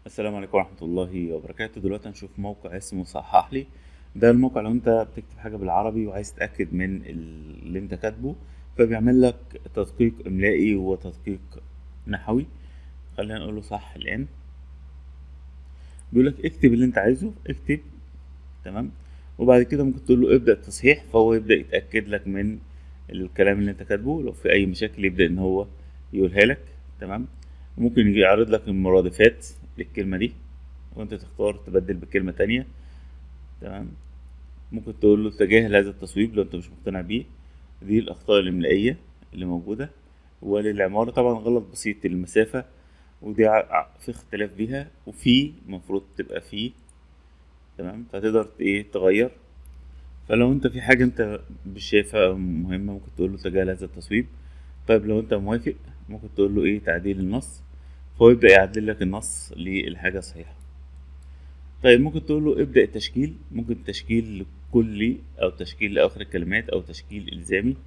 السلام عليكم ورحمة الله وبركاته دلوقتي هنشوف موقع اسمه صحح لي ده الموقع لو انت بتكتب حاجة بالعربي وعايز تتأكد من اللي انت كاتبه فبيعمل لك تدقيق إملائي وتدقيق نحوي خلينا نقول له صح الآن بيقول لك اكتب اللي انت عايزه اكتب تمام وبعد كده ممكن تقول له ابدأ التصحيح فهو يبدأ يتأكد لك من الكلام اللي انت كاتبه لو في أي مشاكل يبدأ إن هو يقولها لك تمام ممكن يجي يعرض لك المرادفات للكلمة دي وانت تختار تبدل بكلمة تانية تمام ممكن تقول له تجاهل هذا التصويب لو انت مش مقتنع بيه دي الأخطاء الإملائية اللي موجودة وللعمارة طبعا غلط بسيط المسافة ودي ع- ع- في اختلاف بيها وفي المفروض تبقى فيه تمام فتقدر ت- ايه تغير فلو انت في حاجة انت مش شايفها مهمة ممكن تقول له تجاهل هذا التصويب طيب لو انت موافق ممكن تقول له ايه تعديل النص فهو يبدأ يعدل لك النص للحاجة الصحيحة طيب ممكن تقول له ابدأ التشكيل ممكن تشكيل كلي أو تشكيل لآخر الكلمات أو تشكيل إلزامي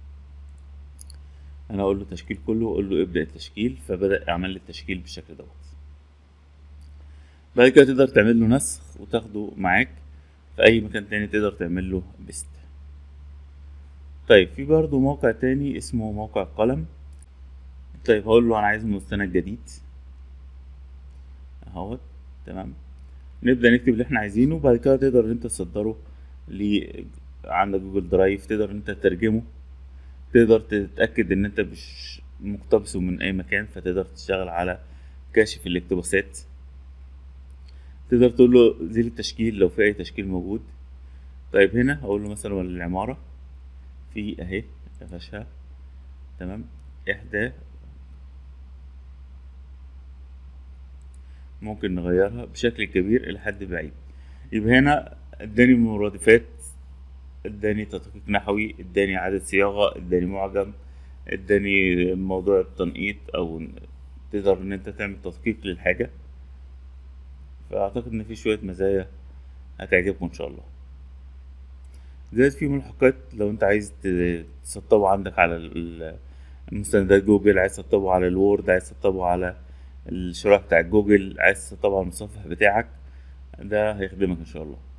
أنا أقول له تشكيل كله وأقول له ابدأ التشكيل فبدأ يعمل لي التشكيل بالشكل دوت بعد كده تقدر تعمل له نسخ وتاخده معاك في أي مكان تاني تقدر تعمل له بيست طيب في برضه موقع تاني اسمه موقع قلم طيب هقول له أنا عايز مستند جديد اهوت تمام نبدأ نكتب اللي احنا عايزينه وبعد كده تقدر ان انت تصدره ل عندك جوجل درايف تقدر ان انت تترجمه تقدر تتأكد ان انت مش مقتبسه من اي مكان فتقدر تشتغل على كاشف الاقتباسات تقدر تقول له زيل التشكيل لو في اي تشكيل موجود طيب هنا هقول له مثلا العمارة في اهي قفشها تمام احدى ممكن نغيرها بشكل كبير إلى حد بعيد يبقى هنا اداني مرادفات اداني تدقيق نحوي اداني إعادة صياغة اداني معجم اداني موضوع التنقيط أو تقدر إن أنت تعمل تدقيق للحاجة فأعتقد إن في شوية مزايا هتعجبكم إن شاء الله زائد في ملحقات لو أنت عايز ت- تسطبه عندك على ال- المستندات جوجل عايز تسطبه على الوورد عايز تسطبه على الشرايح بتاع جوجل عايز تسطبه على المتصفح بتاعك ده هيخدمك إن شاء الله